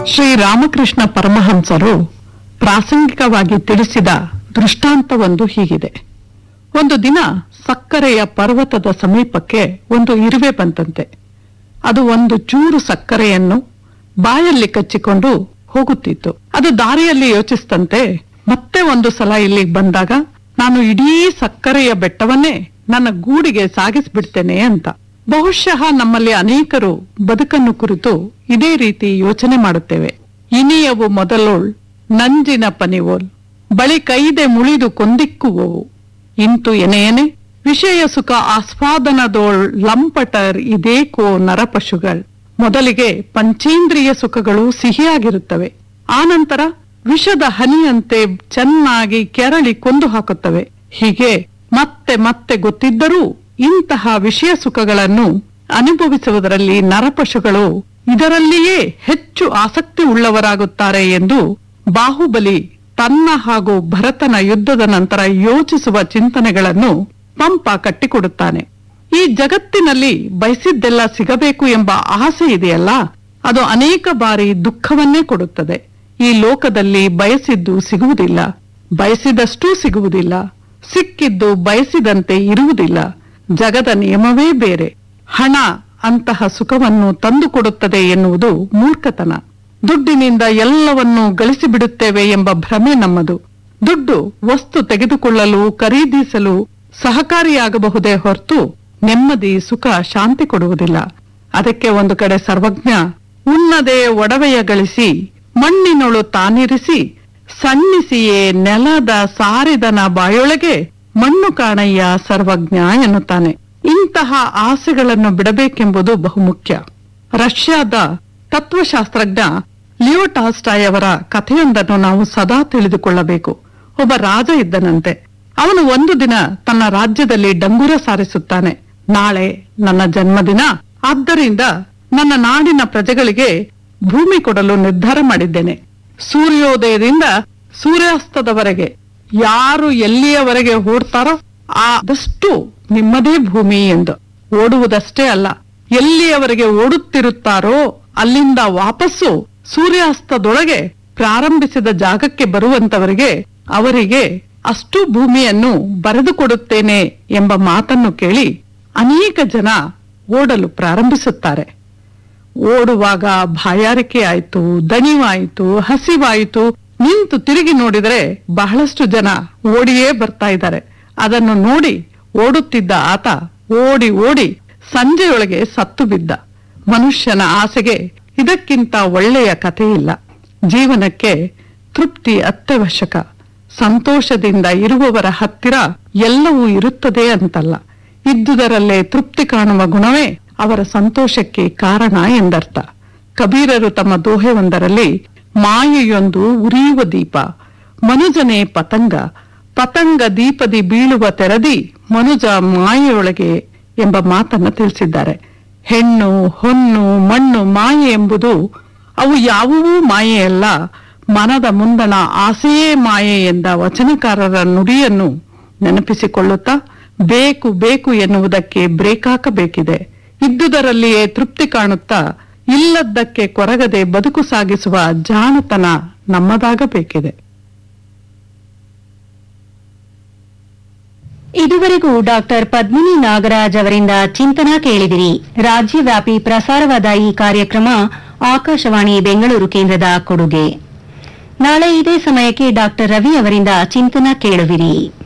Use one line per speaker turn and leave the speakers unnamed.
ಶ್ರೀ ರಾಮಕೃಷ್ಣ ಪರಮಹಂಸರು ಪ್ರಾಸಂಗಿಕವಾಗಿ ತಿಳಿಸಿದ ದೃಷ್ಟಾಂತವೊಂದು ಹೀಗಿದೆ ಒಂದು ದಿನ ಸಕ್ಕರೆಯ ಪರ್ವತದ ಸಮೀಪಕ್ಕೆ ಒಂದು ಇರುವೆ ಬಂತಂತೆ ಅದು ಒಂದು ಚೂರು ಸಕ್ಕರೆಯನ್ನು ಬಾಯಲ್ಲಿ ಕಚ್ಚಿಕೊಂಡು ಹೋಗುತ್ತಿತ್ತು ಅದು ದಾರಿಯಲ್ಲಿ ಯೋಚಿಸ್ತಂತೆ ಮತ್ತೆ ಒಂದು ಸಲ ಇಲ್ಲಿಗೆ ಬಂದಾಗ ನಾನು ಇಡೀ ಸಕ್ಕರೆಯ ಬೆಟ್ಟವನ್ನೇ ನನ್ನ ಗೂಡಿಗೆ ಸಾಗಿಸ್ಬಿಡ್ತೇನೆ ಅಂತ ಬಹುಶಃ ನಮ್ಮಲ್ಲಿ ಅನೇಕರು ಬದುಕನ್ನು ಕುರಿತು ಇದೇ ರೀತಿ ಯೋಚನೆ ಮಾಡುತ್ತೇವೆ ಇನಿಯವು ಮೊದಲೋಳ್ ನಂಜಿನ ಪನಿವೋಲ್ ಬಳಿ ಕೈದೆ ಮುಳಿದು ಕೊಂದಿಕ್ಕುವವು ಇಂತು ಎನೆಯನೆ ವಿಷಯ ಸುಖ ಆಸ್ವಾದನದೋಳ್ ಲಂಪಟರ್ ಇದೇಕೋ ನರಪಶುಗಳ್ ಮೊದಲಿಗೆ ಪಂಚೇಂದ್ರಿಯ ಸುಖಗಳು ಸಿಹಿಯಾಗಿರುತ್ತವೆ ಆನಂತರ ವಿಷದ ಹನಿಯಂತೆ ಚೆನ್ನಾಗಿ ಕೆರಳಿ ಕೊಂದು ಹಾಕುತ್ತವೆ ಹೀಗೆ ಮತ್ತೆ ಮತ್ತೆ ಗೊತ್ತಿದ್ದರೂ ಇಂತಹ ವಿಷಯ ಸುಖಗಳನ್ನು ಅನುಭವಿಸುವುದರಲ್ಲಿ ನರಪಶುಗಳು ಇದರಲ್ಲಿಯೇ ಹೆಚ್ಚು ಆಸಕ್ತಿ ಉಳ್ಳವರಾಗುತ್ತಾರೆ ಎಂದು ಬಾಹುಬಲಿ ತನ್ನ ಹಾಗೂ ಭರತನ ಯುದ್ಧದ ನಂತರ ಯೋಚಿಸುವ ಚಿಂತನೆಗಳನ್ನು ಪಂಪ ಕಟ್ಟಿಕೊಡುತ್ತಾನೆ ಈ ಜಗತ್ತಿನಲ್ಲಿ ಬಯಸಿದ್ದೆಲ್ಲ ಸಿಗಬೇಕು ಎಂಬ ಆಸೆ ಇದೆಯಲ್ಲ ಅದು ಅನೇಕ ಬಾರಿ ದುಃಖವನ್ನೇ ಕೊಡುತ್ತದೆ ಈ ಲೋಕದಲ್ಲಿ ಬಯಸಿದ್ದು ಸಿಗುವುದಿಲ್ಲ ಬಯಸಿದಷ್ಟೂ ಸಿಗುವುದಿಲ್ಲ ಸಿಕ್ಕಿದ್ದು ಬಯಸಿದಂತೆ ಇರುವುದಿಲ್ಲ ಜಗದ ನಿಯಮವೇ ಬೇರೆ ಹಣ ಅಂತಹ ಸುಖವನ್ನು ತಂದುಕೊಡುತ್ತದೆ ಎನ್ನುವುದು ಮೂರ್ಖತನ ದುಡ್ಡಿನಿಂದ ಎಲ್ಲವನ್ನೂ ಗಳಿಸಿಬಿಡುತ್ತೇವೆ ಎಂಬ ಭ್ರಮೆ ನಮ್ಮದು ದುಡ್ಡು ವಸ್ತು ತೆಗೆದುಕೊಳ್ಳಲು ಖರೀದಿಸಲು ಸಹಕಾರಿಯಾಗಬಹುದೇ ಹೊರತು ನೆಮ್ಮದಿ ಸುಖ ಶಾಂತಿ ಕೊಡುವುದಿಲ್ಲ ಅದಕ್ಕೆ ಒಂದು ಕಡೆ ಸರ್ವಜ್ಞ ಉನ್ನದೆ ಒಡವೆಯ ಗಳಿಸಿ ಮಣ್ಣಿನೊಳು ತಾನಿರಿಸಿ ಸಣ್ಣಿಸಿಯೇ ನೆಲದ ಸಾರಿದನ ಬಾಯೊಳಗೆ ಮಣ್ಣು ಕಾಣಯ್ಯ ಸರ್ವಜ್ಞ ಎನ್ನುತ್ತಾನೆ ಇಂತಹ ಆಸೆಗಳನ್ನು ಬಿಡಬೇಕೆಂಬುದು ಬಹುಮುಖ್ಯ ರಷ್ಯಾದ ತತ್ವಶಾಸ್ತ್ರಜ್ಞ ಲಿಯೋ ಟಾಲ್ಸ್ಟಾಯ್ ಅವರ ಕಥೆಯೊಂದನ್ನು ನಾವು ಸದಾ ತಿಳಿದುಕೊಳ್ಳಬೇಕು ಒಬ್ಬ ರಾಜ ಇದ್ದನಂತೆ ಅವನು ಒಂದು ದಿನ ತನ್ನ ರಾಜ್ಯದಲ್ಲಿ ಡಂಗುರ ಸಾರಿಸುತ್ತಾನೆ ನಾಳೆ ನನ್ನ ಜನ್ಮದಿನ ಆದ್ದರಿಂದ ನನ್ನ ನಾಡಿನ ಪ್ರಜೆಗಳಿಗೆ ಭೂಮಿ ಕೊಡಲು ನಿರ್ಧಾರ ಮಾಡಿದ್ದೇನೆ ಸೂರ್ಯೋದಯದಿಂದ ಸೂರ್ಯಾಸ್ತದವರೆಗೆ ಯಾರು ಎಲ್ಲಿಯವರೆಗೆ ಓಡ್ತಾರೋ ಆದಷ್ಟು ನಿಮ್ಮದೇ ಭೂಮಿ ಎಂದು ಓಡುವುದಷ್ಟೇ ಅಲ್ಲ ಎಲ್ಲಿಯವರೆಗೆ ಓಡುತ್ತಿರುತ್ತಾರೋ ಅಲ್ಲಿಂದ ವಾಪಸ್ಸು ಸೂರ್ಯಾಸ್ತದೊಳಗೆ ಪ್ರಾರಂಭಿಸಿದ ಜಾಗಕ್ಕೆ ಬರುವಂತವರಿಗೆ ಅವರಿಗೆ ಅಷ್ಟು ಭೂಮಿಯನ್ನು ಬರೆದುಕೊಡುತ್ತೇನೆ ಎಂಬ ಮಾತನ್ನು ಕೇಳಿ ಅನೇಕ ಜನ ಓಡಲು ಪ್ರಾರಂಭಿಸುತ್ತಾರೆ ಓಡುವಾಗ ಬಾಯಾರಿಕೆ ಆಯ್ತು ದಣಿವಾಯಿತು ಹಸಿವಾಯಿತು ನಿಂತು ತಿರುಗಿ ನೋಡಿದರೆ ಬಹಳಷ್ಟು ಜನ ಓಡಿಯೇ ಬರ್ತಾ ಇದ್ದಾರೆ ಅದನ್ನು ನೋಡಿ ಓಡುತ್ತಿದ್ದ ಆತ ಓಡಿ ಓಡಿ ಸಂಜೆಯೊಳಗೆ ಸತ್ತು ಬಿದ್ದ ಮನುಷ್ಯನ ಆಸೆಗೆ ಇದಕ್ಕಿಂತ ಒಳ್ಳೆಯ ಕಥೆ ಇಲ್ಲ ಜೀವನಕ್ಕೆ ತೃಪ್ತಿ ಅತ್ಯವಶ್ಯಕ ಸಂತೋಷದಿಂದ ಇರುವವರ ಹತ್ತಿರ ಎಲ್ಲವೂ ಇರುತ್ತದೆ ಅಂತಲ್ಲ ಇದ್ದುದರಲ್ಲೇ ತೃಪ್ತಿ ಕಾಣುವ ಗುಣವೇ ಅವರ ಸಂತೋಷಕ್ಕೆ ಕಾರಣ ಎಂದರ್ಥ ಕಬೀರರು ತಮ್ಮ ದೋಹೆಯೊಂದರಲ್ಲಿ ಮಾಯೆಯೊಂದು ಉರಿಯುವ ದೀಪ ಮನುಜನೇ ಪತಂಗ ಪತಂಗ ದೀಪದಿ ಬೀಳುವ ತೆರದಿ ಮನುಜ ಮಾಯೆಯೊಳಗೆ ಎಂಬ ಮಾತನ್ನ ತಿಳಿಸಿದ್ದಾರೆ ಹೆಣ್ಣು ಹೊನ್ನು ಮಣ್ಣು ಮಾಯೆ ಎಂಬುದು ಅವು ಯಾವುವೂ ಮಾಯೆಯಲ್ಲ ಮನದ ಮುಂದಣ ಆಸೆಯೇ ಮಾಯೆ ಎಂದ ವಚನಕಾರರ ನುಡಿಯನ್ನು ನೆನಪಿಸಿಕೊಳ್ಳುತ್ತಾ ಬೇಕು ಬೇಕು ಎನ್ನುವುದಕ್ಕೆ ಬ್ರೇಕ್ ಹಾಕಬೇಕಿದೆ ಇದ್ದುದರಲ್ಲಿಯೇ ತೃಪ್ತಿ ಕಾಣುತ್ತಾ ಇಲ್ಲದ್ದಕ್ಕೆ ಕೊರಗದೆ ಬದುಕು ಸಾಗಿಸುವ ಜಾಣತನ ನಮ್ಮದಾಗಬೇಕಿದೆ
ಇದುವರೆಗೂ ಡಾಕ್ಟರ್ ಪದ್ಮಿನಿ ನಾಗರಾಜ್ ಅವರಿಂದ ಚಿಂತನ ಕೇಳಿದಿರಿ ರಾಜ್ಯವ್ಯಾಪಿ ಪ್ರಸಾರವಾದ ಈ ಕಾರ್ಯಕ್ರಮ ಆಕಾಶವಾಣಿ ಬೆಂಗಳೂರು ಕೇಂದ್ರದ ಕೊಡುಗೆ ನಾಳೆ ಇದೇ ಸಮಯಕ್ಕೆ ಡಾಕ್ಟರ್ ರವಿ ಅವರಿಂದ ಚಿಂತನ ಕೇಳುವಿರಿ